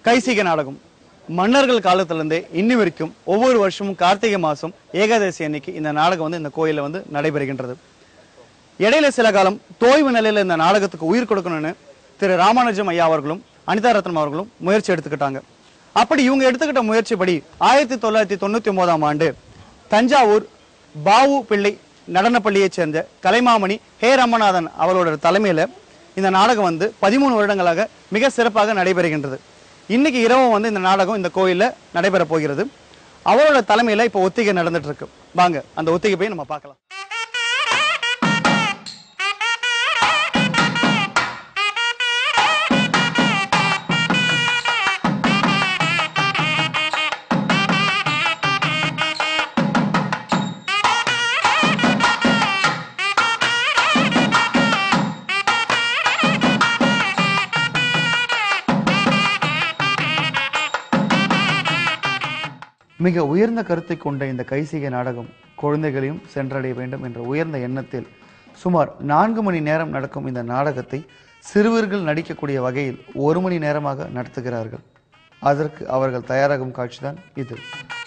கைசிக நாடகம் மன்னர்கள் காலத்திலிருந்தே இன்னி வரைக்கும் ஒவ்வொரு வருஷமும் கார்த்திகை மாதம் ஏகாதசி அன்னைக்கு இந்த நாடகம் வந்து இந்த கோயிலில் வந்து நடைபெறுகின்றது இடையில சில காலம் தோய்வு நிலையில இந்த நாடகத்துக்கு உயிர் கொடுக்கணும்னு திரு ராமானுஜம் ஐயா அவர்களும் அனிதா ரத்னம் அவர்களும் முயற்சி எடுத்துக்கிட்டாங்க அப்படி இவங்க எடுத்துக்கிட்ட முயற்சிப்படி ஆயிரத்தி தொள்ளாயிரத்தி தொண்ணூத்தி ஒன்பதாம் ஆண்டு தஞ்சாவூர் பாவு பிள்ளை நடனப்பள்ளியைச் சேர்ந்த கலைமாமணி ஹே ரமநாதன் அவரோட தலைமையில இந்த நாடகம் வந்து பதிமூணு வருடங்களாக மிக சிறப்பாக நடைபெறுகின்றது இன்னைக்கு இரவும் வந்து இந்த நாடகம் இந்த கோயில்ல நடைபெற போகிறது அவரோட தலைமையில இப்போ ஒத்திகை நடந்துட்டு இருக்கு வாங்க அந்த ஒத்திகை போய் நம்ம பார்க்கலாம் மிக உயர்ந்த கருத்தை கொண்ட இந்த கைசிகை நாடகம் குழந்தைகளையும் சென்றடைய வேண்டும் என்ற உயர்ந்த எண்ணத்தில் சுமார் நான்கு மணி நேரம் நடக்கும் இந்த நாடகத்தை சிறுவர்கள் நடிக்கக்கூடிய வகையில் ஒரு மணி நேரமாக நடத்துகிறார்கள் அதற்கு அவர்கள் தயாராகும் காட்சிதான் இது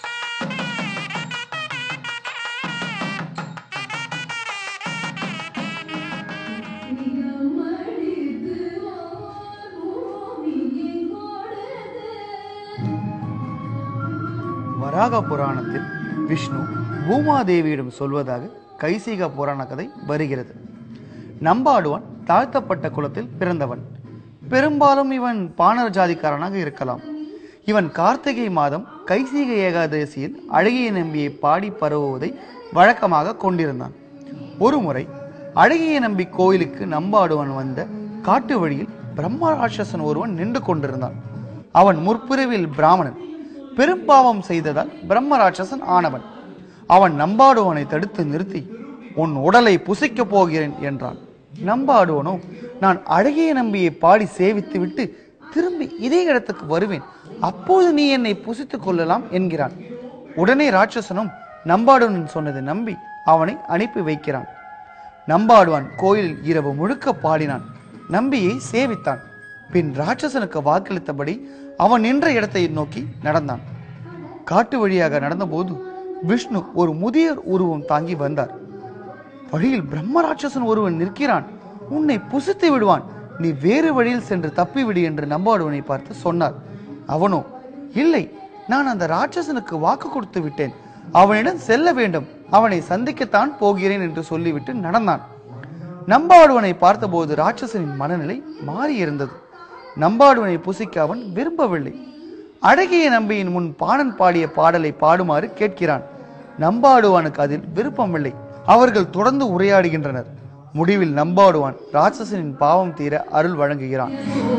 வராக புராணத்தில் விஷ்ணு பூமாதேவியிடம் சொல்வதாக கைசிக புராண கதை வருகிறது நம்பாடுவான் தாழ்த்தப்பட்ட குலத்தில் பிறந்தவன் பெரும்பாலும் இவன் பாணர் ஜாதிக்காரனாக இருக்கலாம் இவன் கார்த்திகை மாதம் கைசிக ஏகாதசியில் அழகிய நம்பியை பாடி பரவுவதை வழக்கமாக கொண்டிருந்தான் ஒருமுறை அழகிய நம்பி கோயிலுக்கு நம்பாடுவன் வந்த காட்டு வழியில் பிரம்ம ராட்சசன் ஒருவன் நின்று கொண்டிருந்தான் அவன் முற்பிறவில் பிராமணன் பெரும்பாவம் செய்ததால் பிரம்ம ராட்சசன் ஆனவன் அவன் நம்பாடுவனை தடுத்து நிறுத்தி உன் உடலை புசிக்கப் போகிறேன் என்றான் நம்பாடுவனோ நான் அழகிய நம்பியை பாடி சேவித்து விட்டு திரும்பி இதே இடத்துக்கு வருவேன் அப்போது நீ என்னை புசித்துக் கொள்ளலாம் என்கிறான் உடனே ராட்சசனும் நம்பாடுவன் சொன்னதை நம்பி அவனை அனுப்பி வைக்கிறான் நம்பாடுவான் கோயிலில் இரவு முழுக்க பாடினான் நம்பியை சேவித்தான் பின் ராட்சசனுக்கு வாக்களித்தபடி அவன் நின்ற இடத்தை நோக்கி நடந்தான் காட்டு வழியாக நடந்தபோது விஷ்ணு ஒரு முதியோர் உருவம் தாங்கி வந்தார் வழியில் பிரம்ம ராட்சசன் ஒருவன் நிற்கிறான் உன்னை புசித்து விடுவான் நீ வேறு வழியில் சென்று தப்பிவிடு என்று நம்பாடுவனை பார்த்து சொன்னார் அவனோ இல்லை நான் அந்த ராட்சசனுக்கு வாக்கு கொடுத்து விட்டேன் அவனிடம் செல்ல வேண்டும் அவனை சந்திக்கத்தான் போகிறேன் என்று சொல்லிவிட்டு நடந்தான் நம்பாடுவனை பார்த்தபோது ராட்சசனின் மனநிலை மாறியிருந்தது நம்பாடுவனை புசிக்க அவன் விரும்பவில்லை அழகிய நம்பியின் முன் பாணன் பாடிய பாடலை பாடுமாறு கேட்கிறான் நம்பாடுவானுக்கு அதில் விருப்பமில்லை அவர்கள் தொடர்ந்து உரையாடுகின்றனர் முடிவில் நம்பாடுவான் ராட்சசனின் பாவம் தீர அருள் வழங்குகிறான்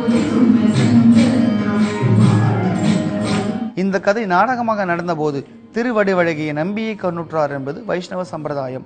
இந்த கதை நாடகமாக நடந்தபோது திருவடிவழகிய நம்பியை கண்ணுற்றார் என்பது வைஷ்ணவ சம்பிரதாயம்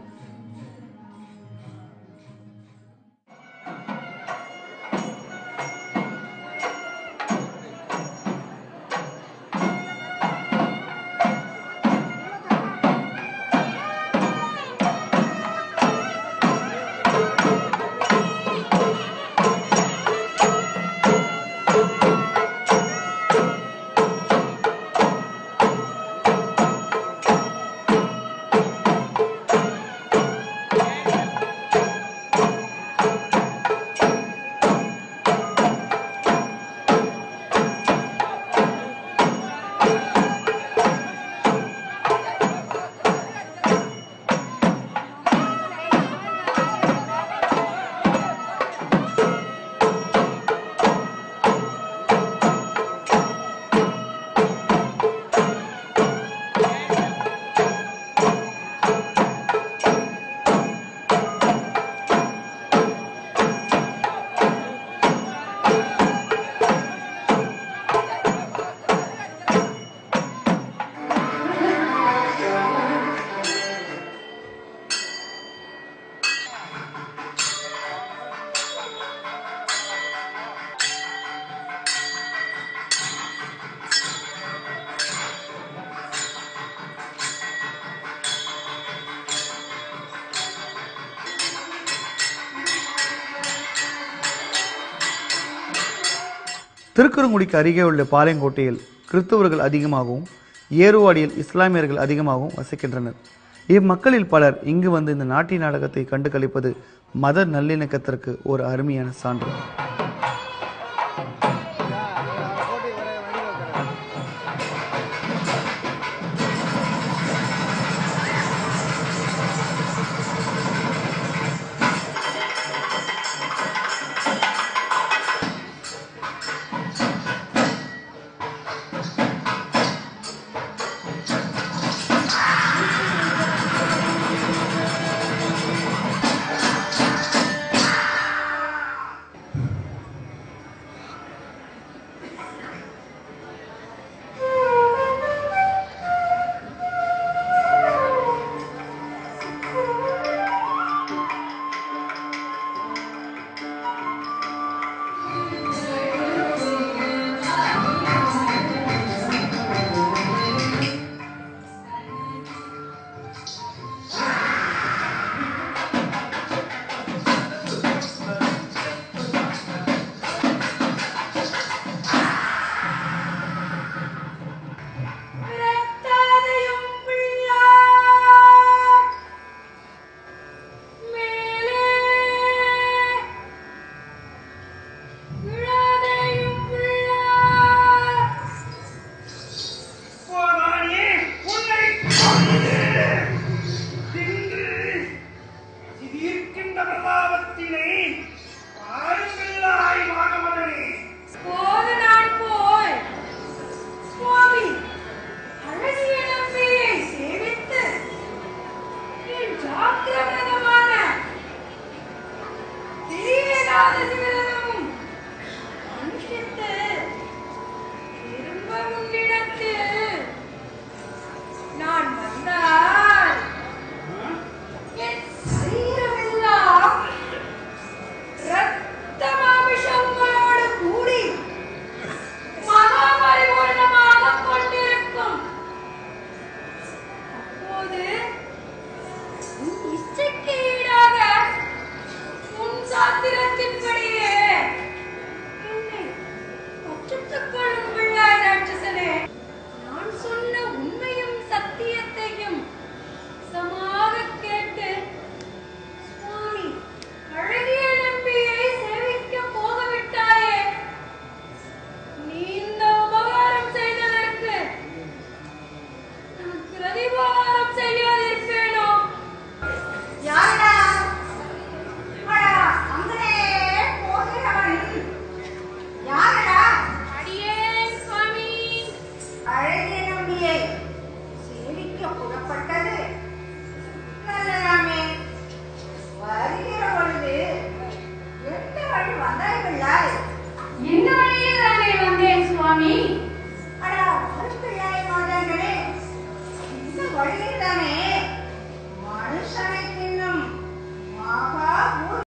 திருக்குறுங்குடிக்கு அருகே உள்ள பாளையங்கோட்டையில் கிறிஸ்தவர்கள் அதிகமாகவும் ஏறுவாடியில் இஸ்லாமியர்கள் அதிகமாகவும் வசிக்கின்றனர் இம்மக்களில் பலர் இங்கு வந்து இந்த நாட்டிய நாடகத்தை கண்டு கழிப்பது மத நல்லிணக்கத்திற்கு ஒரு அருமையான சான்று விரட்டாதையும் பிள்ளை மேலே விழாதையும் பிள்ளை போதானே உன்னை கொன்று தின்று சிதிர்க்கின்ற பிரதாபத்தினை பாருங்களாய் மாணவனே போது நான் போய் சுவாமி அழகிய நம்பியை சேவித்து என் ஜாக்கிரதமான திரியேதாத சிவனும் அனுஷ்டித்து திரும்ப உன்னிடத்தில் நான் வந்தால் என் சரீரமெல்லாம் ரத்தமாபிஷங்களோடு கூடி மகாபரிபூர்ணமாக கொண்டிருக்கும் அப்போது உன் இச்சைக்கு ஈடாக உன் சாத்திரத்தின்படியே என்னை பட்சித்துக் கொள்ளும் பிள்ளாய் ராட்சசனே நான் சொன்ன உண்மையும் சத்தியத்தையும் சமாக கேட்டு சுவாமி அழகிய நம்பியை சேவிக்க போகவிட்டாயே நீ இந்த உபகாரம் செய்ததற்கு நான் பிரதிபாரம் செய்யாதிருப்பேனோ யாரடா அடா அங்கனே போகிறவன் யாரடா அடியேன் சுவாமி அழகிய நம்பியை சேவிக்க புறப்பட்டது நல்லதாமே வருகிற பொழுது எந்த வழி வந்தாய்களாய் இந்த வழியில் தானே வந்தேன் சுவாமி அடா பிள்ளாய் மாதங்களே இந்த வழியில்